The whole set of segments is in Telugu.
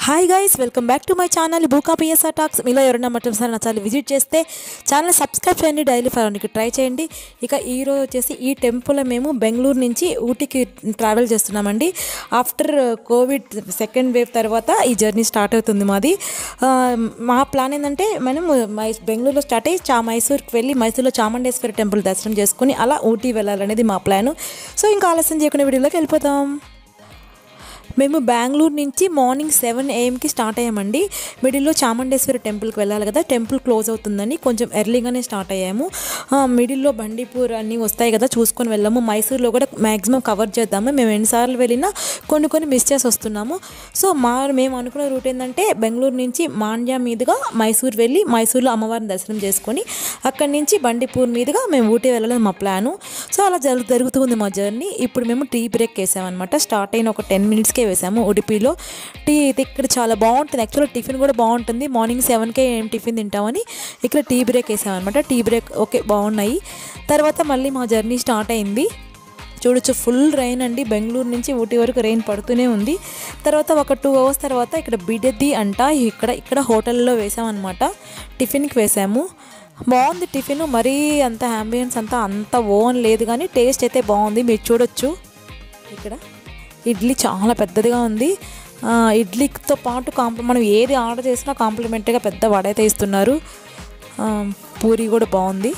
hi guys welcome back to my channel Booka PSR talks మీలో ఎవరైనా మొట్టమొదటిసారి నా ఛానల్ విజిట్ చేస్తే ఛానల్ సబ్స్క్రైబ్ చేయండి డైలీ ఫాలోనికి ట్రై చేయండి ఇక ఈరోజు వచ్చేసి ఈ టెంపుల్ మేము బెంగళూరు నుంచి ఊటీకి ట్రావెల్ చేస్తున్నామండి ఆఫ్టర్ కోవిడ్ సెకండ్ వేవ్ తర్వాత ఈ జర్నీ స్టార్ట్ అవుతుంది మాది ఆ, మా ప్లాన్ ఏంటంటే మనం మై బెంగళూరులో స్టార్ట్ అయ్యి చా మైసూర్కి వెళ్ళి మైసూర్లో చాముండేశ్వరి టెంపుల్ దర్శనం చేసుకుని అలా ఊటీ వెళ్ళాలనేది మా ప్లాను సో ఇంకా ఆలస్యం చేయకుండా వీడియోలోకి వెళ్ళిపోతాం మేము బెంగళూరు నుంచి మార్నింగ్ సెవెన్ ఏఎంకి స్టార్ట్ అయ్యామండి మిడిల్లో చాముండేశ్వరి టెంపుల్కి వెళ్ళాలి కదా టెంపుల్ క్లోజ్ అవుతుందని కొంచెం ఎర్లీగానే స్టార్ట్ అయ్యాము ఆ, మిడిల్లో బండీపూర్ అన్నీ వస్తాయి కదా చూసుకొని వెళ్ళాము మైసూర్లో కూడా మ్యాక్సిమం కవర్ చేద్దాము మేము ఎన్నిసార్లు వెళ్ళినా కొన్ని కొన్ని మిస్ చేసి వస్తున్నాము సో మా మేము అనుకున్న రూట్ ఏంటంటే బెంగళూరు నుంచి మాండ్యా మీదుగా మైసూర్ వెళ్ళి మైసూర్లో అమ్మవారిని దర్శనం చేసుకొని అక్కడి నుంచి బండిపూర్ మీదుగా మేము ఊటీ వెళ్ళాలని మా ప్లాను సో అలా జరుగు జరుగుతుంది మా జర్నీ ఇప్పుడు మేము టీ బ్రేక్ వేసామన్నమాట స్టార్ట్ అయిన ఒక టెన్ మినిట్స్కే వేసాము ఉడిపిలో టీ ఇది ఇక్కడ చాలా బాగుంటుంది యాక్చువల్గా టిఫిన్ కూడా బాగుంటుంది మార్నింగ్ సెవెన్కే ఏం టిఫిన్ తింటామని ఇక్కడ టీ బ్రేక్ వేసామన్నమాట టీ బ్రేక్ ఓకే బాగున్నాయి తర్వాత మళ్ళీ మా జర్నీ స్టార్ట్ అయింది చూడొచ్చు ఫుల్ రెయిన్ అండి బెంగళూరు నుంచి ఊటీ వరకు రెయిన్ పడుతూనే ఉంది తర్వాత ఒక టూ అవర్స్ తర్వాత ఇక్కడ బిడది అంట ఇక్కడ ఇక్కడ హోటల్లో వేసామన్నమాట టిఫిన్కి వేసాము బాగుంది టిఫిన్ మరీ అంత అంబియన్స్ అంతా అంత ఓన్ లేదు కానీ టేస్ట్ అయితే బాగుంది మీరు చూడొచ్చు ఇక్కడ ఇడ్లీ చాలా పెద్దదిగా ఉంది ఆ, ఇడ్లీతో పాటు కాంప్లి మనం ఏది ఆర్డర్ చేసినా కాంప్లిమెంటరీగా పెద్ద వడ అయితే ఇస్తున్నారు ఆ, పూరి కూడా బాగుంది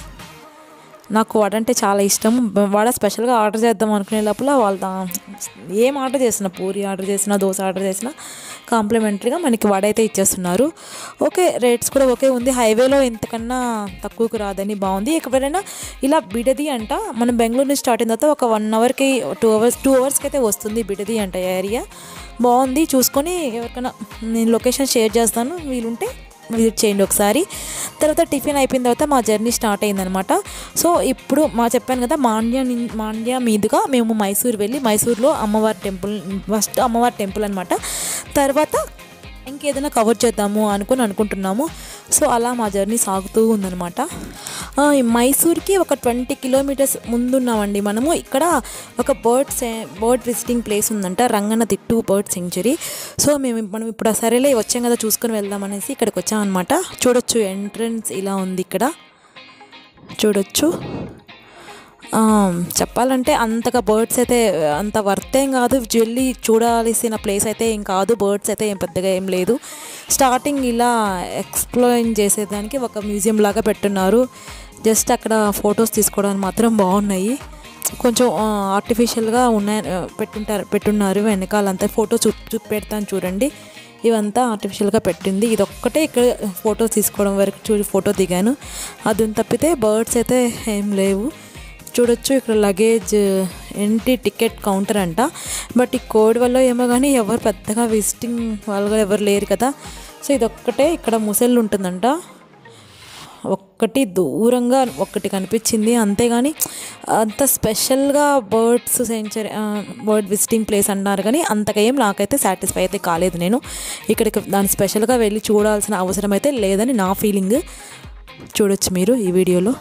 నాకు వడ అంటే చాలా ఇష్టం బ- వడ స్పెషల్గా ఆర్డర్ చేద్దాం అనుకునే లోపల వాళ్ళు దా- ఏం ఆర్డర్ చేసినా పూరి ఆర్డర్ చేసినా దోశ ఆర్డర్ చేసినా కాంప్లిమెంటరీగా మనకి వడ అయితే ఇచ్చేస్తున్నారు ఓకే రేట్స్ కూడా ఓకే ఉంది హైవేలో ఇంతకన్నా తక్కువకు రాదని బాగుంది ఎక్కడైనా ఇలా బిడది అంట మనం బెంగళూరు నుంచి స్టార్ట్ అయిన తర్వాత ఒక వన్ అవర్కి టూ అవర్స్ టూ అవర్స్కి అయితే వస్తుంది బిడది అంట ఏరియా బాగుంది చూసుకొని ఎవరికైనా నేను లొకేషన్ షేర్ చేస్తాను వీలుంటే విజిట్ చేయండి ఒకసారి తర్వాత టిఫిన్ అయిపోయిన తర్వాత మా జర్నీ స్టార్ట్ అయిందనమాట సో ఇప్పుడు మా చెప్పాను కదా మాండ్యా నిన్- మాండ్యా మీదుగా మేము మైసూర్ వెళ్ళి మైసూర్లో అమ్మవారి టెంపుల్ ఫస్ట్ అమ్మవారి టెంపుల్ అనమాట తర్వాత ఇంకేదైనా కవర్ చేద్దాము అనుకుని అనుకుంటున్నాము సో అలా మా జర్నీ సాగుతూ ఉందనమాట ఆ, ఈ మైసూర్కి ఒక ట్వంటీ కిలోమీటర్స్ ముందున్నామండి మనము ఇక్కడ ఒక బర్డ్ బర్డ్ విజిటింగ్ ప్లేస్ ఉందంట రంగన తిట్టు బర్డ్ సెంచురీ సో మేము మనం ఇప్పుడు సరేలే వచ్చాం కదా చూసుకొని వెళ్దాం అనేసి ఇక్కడికి వచ్చామన్నమాట చూడొచ్చు ఎంట్రన్స్ ఇలా ఉంది ఇక్కడ చూడొచ్చు ఆ, చెప్పాలంటే అంతగా బర్డ్స్ అయితే అంత వర్త్ ఏం కాదు వెళ్ళి చూడాల్సిన ప్లేస్ అయితే ఏం కాదు బర్డ్స్ అయితే ఏం పెద్దగా ఏం లేదు స్టార్టింగ్ ఇలా ఎక్స్ప్లోయిన్ చేసేదానికి ఒక మ్యూజియం లాగా పెట్టున్నారు జస్ట్ అక్కడ ఫొటోస్ తీసుకోవడానికి మాత్రం బాగున్నాయి కొంచెం ఆర్టిఫిషియల్గా ఉన్నాయి ఆ, పెట్టుంటారు పెట్టున్నారు వెనకాలంతా ఫోటో చూ చూ పెడతాను చూడండి ఇవంతా ఆర్టిఫిషియల్గా పెట్టింది ఇది ఒక్కటే ఇక్కడ ఫొటోస్ తీసుకోవడం వరకు చూసి ఫోటో దిగాను అది తప్పితే బర్డ్స్ అయితే ఏం లేవు చూడొచ్చు ఇక్కడ లగేజ్ ఎంటీ టికెట్ కౌంటర్ అంట బట్ ఈ కోడ్ వల్ల ఏమో కానీ ఎవరు పెద్దగా విజిటింగ్ వాళ్ళు కూడా ఎవరు లేరు కదా సో ఇదొక్కటే ఇక్కడ ముసళ్ళు ఉంటుందంట ఒక్కటి దూరంగా ఒక్కటి కనిపించింది అంతేగాని అంత స్పెషల్గా birds sanctuary bird visiting place అన్నారు కానీ అంతగా ఏం నాకైతే సాటిస్ఫై అయితే కాలేదు నేను ఇక్కడికి దాన్ని స్పెషల్గా వెళ్ళి చూడాల్సిన అవసరం అయితే లేదని నా ఫీలింగ్ చూడొచ్చు మీరు ఈ వీడియోలో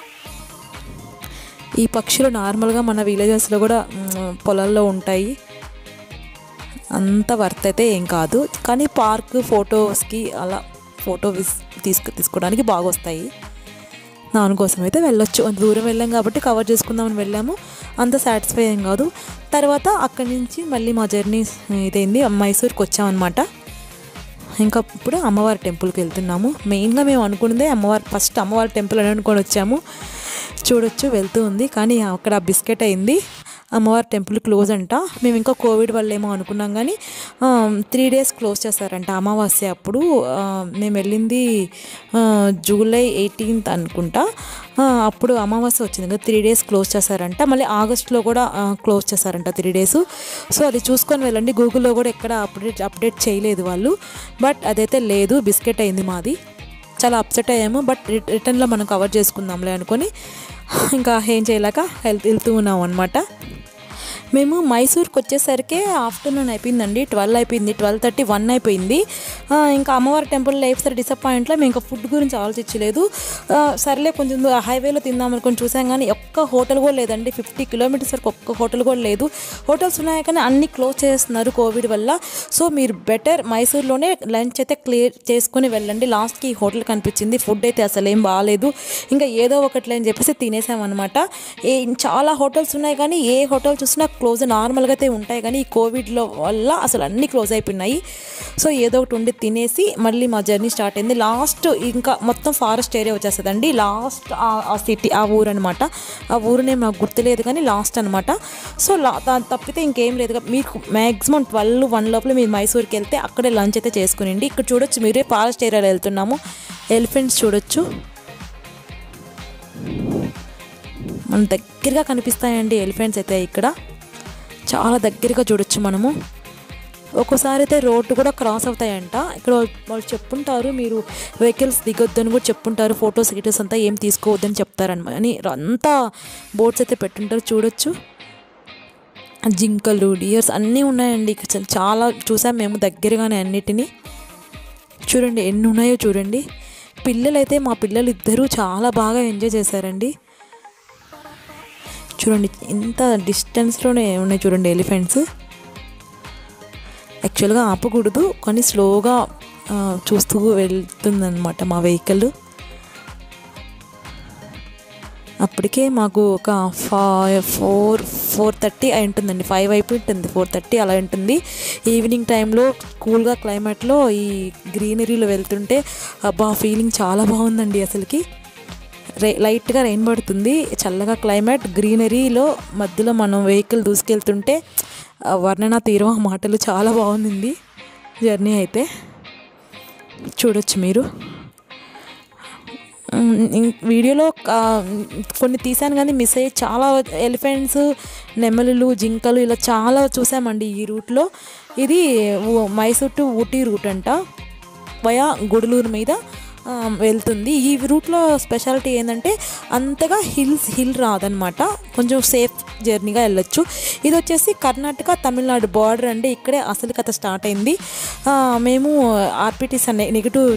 ఈ పక్షులు నార్మల్గా మన విలేజెస్లో కూడా మ్, పొలాల్లో ఉంటాయి అంత వర్త్ అయితే ఏం కాదు కానీ పార్క్ ఫొటోస్కి అలా ఫోటో విస్ తీసుకు తీసుకోవడానికి బాగా వస్తాయి దానికోసం అయితే వెళ్ళొచ్చు అంత దూరం వెళ్ళాం కాబట్టి కవర్ చేసుకుందామని వెళ్ళాము అంత సాటిస్ఫై ఏం కాదు తర్వాత అక్కడి నుంచి మళ్ళీ మా జర్నీ ఇదైంది మైసూర్కి వచ్చామన్నమాట ఇంకా ఇప్పుడు అమ్మవారి టెంపుల్కి వెళ్తున్నాము మెయిన్గా మేము అనుకున్నదే అమ్మవారి ఫస్ట్ అమ్మవారి టెంపుల్ అని అనుకొని వచ్చాము చూడొచ్చు వెళ్తూ ఉంది కానీ అక్కడ బిస్కెట్ అయింది అమ్మవారి టెంపుల్ క్లోజ్ అంట మేము ఇంకా కోవిడ్ వల్ల ఏమో అనుకున్నాం కానీ త్రీ డేస్ క్లోజ్ చేస్తారంట అమావాస్య అప్పుడు ఆ, మేము వెళ్ళింది ఆ, జూలై ఎయిటీన్త్ అనుకుంటా ఆ, అప్పుడు అమావాస్య వచ్చింది కదా త్రీ డేస్ క్లోజ్ చేశారంట మళ్ళీ ఆగస్ట్లో కూడా ఆ, క్లోజ్ చేశారంట త్రీ డేస్ సో అది చూసుకొని వెళ్ళండి గూగుల్లో కూడా ఎక్కడ అప్డేట్ అప్డేట్ చేయలేదు వాళ్ళు బట్ అదైతే లేదు బిస్కెట్ అయింది మాది చాలా అప్సెట్ అయ్యాము బట్ రిట- రిటర్న్లో మనం కవర్ చేసుకుందాంలే అనుకొని ఇంకా ఏం చేయలేక వెళ్ వెళ్తూ ఉన్నాం అనమాట మేము మైసూర్కి వచ్చేసరికి ఆఫ్టర్నూన్ అయిపోయిందండి ట్వెల్వ్ అయిపోయింది ట్వెల్వ్ థర్టీ వన్ అయిపోయింది ఆ, ఇంకా అమ్మవారి టెంపుల్ లైఫ్ సరే డిసప్పాయింట్లో మేము ఇంకా ఫుడ్ గురించి ఆలోచించలేదు ఆ, సర్లే కొంచెం దూ- హైవేలో తిందాం అనుకుని చూసాం కానీ ఒక్క హోటల్ కూడా లేదండి ఫిఫ్టీ కిలోమీటర్స్ వరకు ఒక్క హోటల్ కూడా లేదు హోటల్స్ ఉన్నాయి కానీ అన్ని క్లోజ్ చేస్తున్నారు కోవిడ్ వల్ల సో మీరు బెటర్ మైసూర్లోనే లంచ్ అయితే క్లియర్ చేసుకుని వెళ్ళండి లాస్ట్కి ఈ హోటల్ కనిపించింది ఫుడ్ అయితే అసలు ఏం బాగాలేదు ఇంకా ఏదో ఒకటి అని చెప్పేసి తినేసామన్నమాట ఏ చాలా హోటల్స్ ఉన్నాయి కానీ ఏ హోటల్ చూసినా క్లోజ్ నార్మల్గా అయితే ఉంటాయి కానీ ఈ కోవిడ్లో వల్ల అసలు అన్నీ క్లోజ్ అయిపోయినాయి సో ఏదో ఒకటి ఉండి తినేసి మళ్ళీ మా జర్నీ స్టార్ట్ అయింది లాస్ట్ ఇంకా మొత్తం ఫారెస్ట్ ఏరియా వచ్చేస్తుందండి లాస్ట్ ఆ సిటీ ఆ ఊరు అనమాట ఆ ఊరు నేమ్ నాకు గుర్తులేదు కానీ లాస్ట్ అనమాట సో లా దాని తప్పితే ఇంకేం లేదు మీకు మ్యాక్సిమం ట్వెల్వ్ వన్ లోపల మీరు మైసూర్కి వెళ్తే అక్కడే లంచ్ అయితే చేసుకునిండి ఇక్కడ చూడొచ్చు మీరే ఫారెస్ట్ ఏరియాలో వెళ్తున్నాము ఎలిఫెంట్స్ చూడొచ్చు మన దగ్గరగా కనిపిస్తాయండి ఎలిఫెంట్స్ అయితే ఇక్కడ చాలా దగ్గరగా చూడొచ్చు మనము ఒక్కోసారి అయితే రోడ్డు కూడా క్రాస్ అవుతాయంట ఇక్కడ వాళ్ళు- వాళ్ళు చెప్పుంటారు మీరు వెహికల్స్ దిగొద్దని కూడా చెప్పుంటారు ఫొటోస్ గిటోస్ అంతా ఏం తీసుకోవద్దని చెప్తారనమాట అని అంతా బోర్డ్స్ అయితే పెట్టుంటారు చూడొచ్చు జింకలు డియర్స్ అన్నీ ఉన్నాయండి ఇక్కడ చ- చాలా చూసాం మేము దగ్గరగానే అన్నిటినీ చూడండి ఎన్ని ఉన్నాయో చూడండి పిల్లలైతే మా పిల్లలు ఇద్దరూ చాలా బాగా ఎంజాయ్ చేశారండి చూడండి ఇంత డిస్టెన్స్లోనే ఉన్నాయి చూడండి ఎలిఫెంట్స్ యాక్చువల్గా ఆపకూడదు కానీ స్లోగా ఆ, చూస్తూ వెళ్తుందన్నమాట మా వెహికల్ అప్పటికే మాకు ఒక ఫైవ్ ఫోర్ ఫోర్ థర్టీ అయి ఉంటుందండి ఫైవ్ అయిపోయి ఉంటుంది ఫోర్ థర్టీ అలా ఉంటుంది ఈవినింగ్ టైంలో కూల్గా క్లైమేట్లో ఈ గ్రీనరీలో వెళ్తుంటే అబ్బా ఫీలింగ్ చాలా బాగుందండి అసలుకి రే లైట్గా రెయిన్ పడుతుంది చల్లగా క్లైమేట్ గ్రీనరీలో మధ్యలో మనం వెహికల్ దూసుకెళ్తుంటే ఆ వర్ణన తీరం ఆ మాటలు చాలా బాగుంది జర్నీ అయితే చూడొచ్చు మీరు ఉమ్, ఇం- వీడియోలో ఆ, కొన్ని తీసాను కానీ మిస్ అయ్యి చాలా ఎలిఫెంట్స్ నెమలులు జింకలు ఇలా చాలా చూసామండి ఈ రూట్లో ఇది ఊ- మైసూర్ టు ఊటీ రూట్ అంట వయా గుడలూరు మీద ఆ, వెళ్తుంది ఈ రూట్లో స్పెషాలిటీ ఏంటంటే అంతగా హిల్స్ హిల్ రాదనమాట కొంచెం సేఫ్ జర్నీగా వెళ్ళొచ్చు ఇది వచ్చేసి కర్ణాటక తమిళనాడు బార్డర్ అంటే ఇక్కడే అసలు కథ స్టార్ట్ అయింది ఆ, మేము ఆర్పిటీస్ అనే నెగిటివ్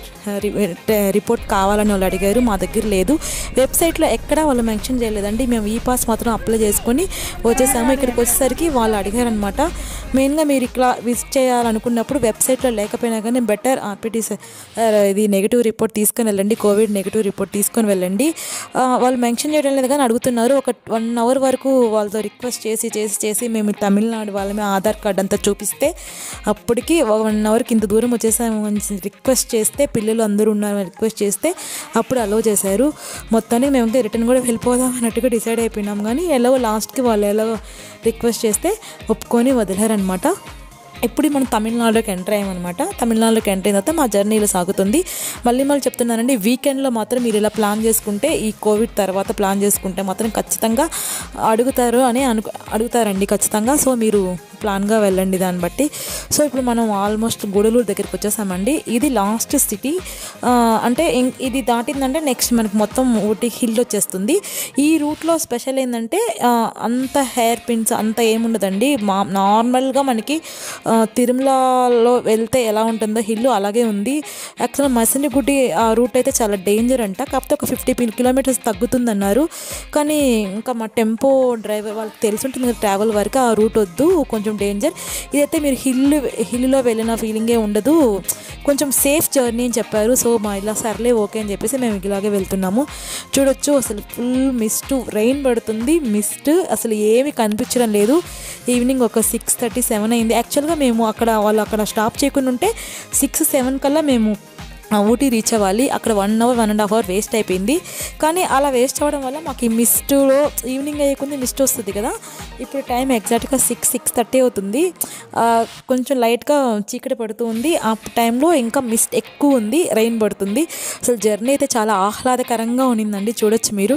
రిపోర్ట్ కావాలని వాళ్ళు అడిగారు మా దగ్గర లేదు వెబ్సైట్లో ఎక్కడ వాళ్ళు మెన్షన్ చేయలేదండి మేము ఈ పాస్ మాత్రం అప్లై చేసుకొని వచ్చేసాము ఇక్కడికి వచ్చేసరికి వాళ్ళు అడిగారనమాట మెయిన్గా మీరు ఇట్లా విజిట్ చేయాలనుకున్నప్పుడు వెబ్సైట్లో లేకపోయినా కానీ బెటర్ ఆర్పిటీస్ ఇది నెగిటివ్ రిపోర్ట్ తీసుకొని వెళ్ళండి కోవిడ్ నెగిటివ్ రిపోర్ట్ తీసుకొని వెళ్ళండి ఆ, వాళ్ళు మెన్షన్ చేయడం లేదు కానీ అడుగుతున్నారు ఒక వన్ అవర్ వరకు వాళ్ళతో రిక్వెస్ట్ చేసి చేసి చేసి మేము తమిళనాడు వాళ్ళమే ఆధార్ కార్డ్ అంతా చూపిస్తే అప్పటికి వన్ అవర్కి ఇంత దూరం వచ్చేసాము అని రిక్వెస్ట్ చేస్తే పిల్లలు అందరూ ఉన్నారని రిక్వెస్ట్ చేస్తే అప్పుడు అలో చేశారు మొత్తానికి మేము రిటర్న్ కూడా వెళ్ళిపోదాం అన్నట్టుగా డిసైడ్ అయిపోయినాం కానీ ఎలాగో లాస్ట్కి వాళ్ళు ఎలాగో రిక్వెస్ట్ చేస్తే ఒప్పుకొని వదిలారనమాట ఇప్పుడు మనం తమిళనాడులోకి ఎంటర్ అయ్యామన్నమాట తమిళనాడులోకి ఎంటర్ అయిన తర్వాత మా జర్నీలో సాగుతుంది మళ్ళీ మళ్ళీ చెప్తున్నానండి వీకెండ్లో మాత్రం మీరు ఇలా ప్లాన్ చేసుకుంటే ఈ కోవిడ్ తర్వాత ప్లాన్ చేసుకుంటే మాత్రం ఖచ్చితంగా అడుగుతారు అని అను అడుగుతారండి ఖచ్చితంగా సో మీరు ప్లాన్గా వెళ్ళండి దాన్ని బట్టి సో ఇప్పుడు మనం ఆల్మోస్ట్ గూడలూరు దగ్గరికి వచ్చేసామండి ఇది లాస్ట్ సిటీ అంటే ఇం- ఇది దాటిందంటే నెక్స్ట్ మనకి మొత్తం ఊటీ హిల్ వచ్చేస్తుంది ఈ రూట్లో స్పెషల్ ఏంటంటే ఆ, అంత హెయిర్ పిన్స్ అంత ఏముండదండి మా నార్మల్గా మనకి ఆ, తిరుమలలో వెళ్తే ఎలా ఉంటుందో హిల్ అలాగే ఉంది యాక్చువల్ మసినిగుడి ఆ రూట్ అయితే చాలా డేంజర్ అంట కాకపోతే ఒక ఫిఫ్టీ కిలోమీటర్స్ తగ్గుతుందన్నారు కానీ ఇంకా మా టెంపో డ్రైవర్ వాళ్ళకి తెలిసి ఉంటుంది కదా ట్రావెల్ వరకు ఆ రూట్ వద్దు కొంచెం డేంజర్ ఇదైతే మీరు హిల్ హిల్లో వెళ్ళిన ఫీలింగే ఉండదు కొంచెం సేఫ్ జర్నీ అని చెప్పారు సో మా ఇలా సర్లే ఓకే అని చెప్పేసి మేము ఇలాగే వెళ్తున్నాము చూడొచ్చు అసలు ఫుల్ మిస్ట్ రెయిన్ పడుతుంది మిస్ట్ అసలు ఏమీ కనిపించడం లేదు ఈవినింగ్ ఒక సిక్స్ థర్టీ సెవెన్ అయింది యాక్చువల్గా మేము అక్కడ వాళ్ళు అక్కడ స్టాప్ చేయకుండా ఉంటే సిక్స్ సెవెన్ కల్లా మేము ఆ, ఊటీ రీచ్ అవ్వాలి అక్కడ one hour one and half hour waste అయిపోయింది కానీ అలా వేస్ట్ అవ్వడం వల్ల మాకు ఈ మిస్ట్లో ఈవినింగ్ అయ్యకుండా మిస్ట్ వస్తుంది కదా ఇప్పుడు టైం ఎగ్జాక్ట్గా సిక్స్ సిక్స్ థర్టీ అవుతుంది ఆ, కొంచెం లైట్గా చీకటి పడుతూ ఉంది ఆ టైంలో ఇంకా మిస్ట్ ఎక్కువ ఉంది రెయిన్ పడుతుంది అసలు జర్నీ అయితే చాలా ఆహ్లాదకరంగా ఉన్నిందండి చూడొచ్చు మీరు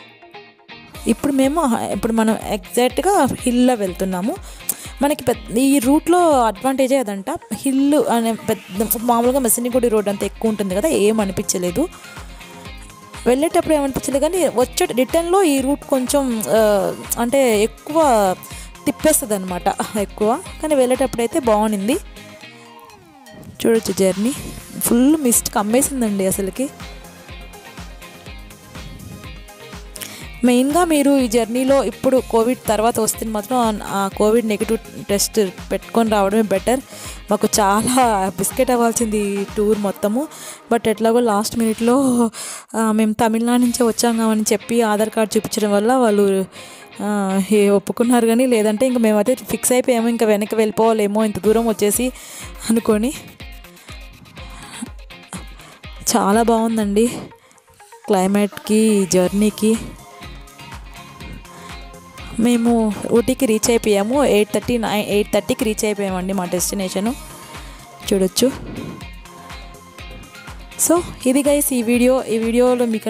ఇప్పుడు మేము ఇప్పుడు మనం ఎగ్జాక్ట్గా హిల్లో వెళ్తున్నాము మనకి పెద్ద ఈ రూట్లో అడ్వాంటేజే అదంట హిల్ అనే పెద్ద మామూలుగా మెసనిగుడి రోడ్ అంత ఎక్కువ ఉంటుంది కదా ఏం అనిపించలేదు వెళ్ళేటప్పుడు ఏమనిపించలేదు కానీ వచ్చే రిటర్న్లో ఈ రూట్ కొంచెం ఆ, అంటే ఎక్కువ తిప్పేస్తుంది అనమాట ఎక్కువ కానీ వెళ్ళేటప్పుడు అయితే బాగుంది చూడొచ్చు జర్నీ ఫుల్ మిస్ట్ కమ్మేసిందండి అసలుకి మెయిన్గా మీరు ఈ జర్నీలో ఇప్పుడు కోవిడ్ తర్వాత వస్తే మాత్రం ఆ కోవిడ్ నెగిటివ్ టెస్ట్ పెట్టుకొని రావడమే బెటర్ మాకు చాలా బిస్కెట్ అవ్వాల్సింది ఈ టూర్ మొత్తము బట్ ఎట్లాగో లాస్ట్ మినిట్లో ఆ, మేము తమిళనాడు నుంచే వచ్చాం కావని చెప్పి ఆధార్ కార్డ్ చూపించడం వల్ల వాళ్ళు ఆ, ఏ ఒప్పుకున్నారు కానీ లేదంటే ఇంకా మేమైతే ఫిక్స్ అయిపోయాము ఇంకా వెనక్కి వెళ్ళిపోవాలేమో ఇంత దూరం వచ్చేసి అనుకొని చాలా బాగుందండి క్లైమేట్కి జర్నీకి మేము ఊటీకి రీచ్ అయిపోయాము ఎయిట్ థర్టీ నైన్ ఎయిట్ థర్టీకి రీచ్ అయిపోయామండి మా డెస్టినేషను చూడొచ్చు సో ఇది గైస్ ఈ వీడియో ఈ వీడియోలో మీకు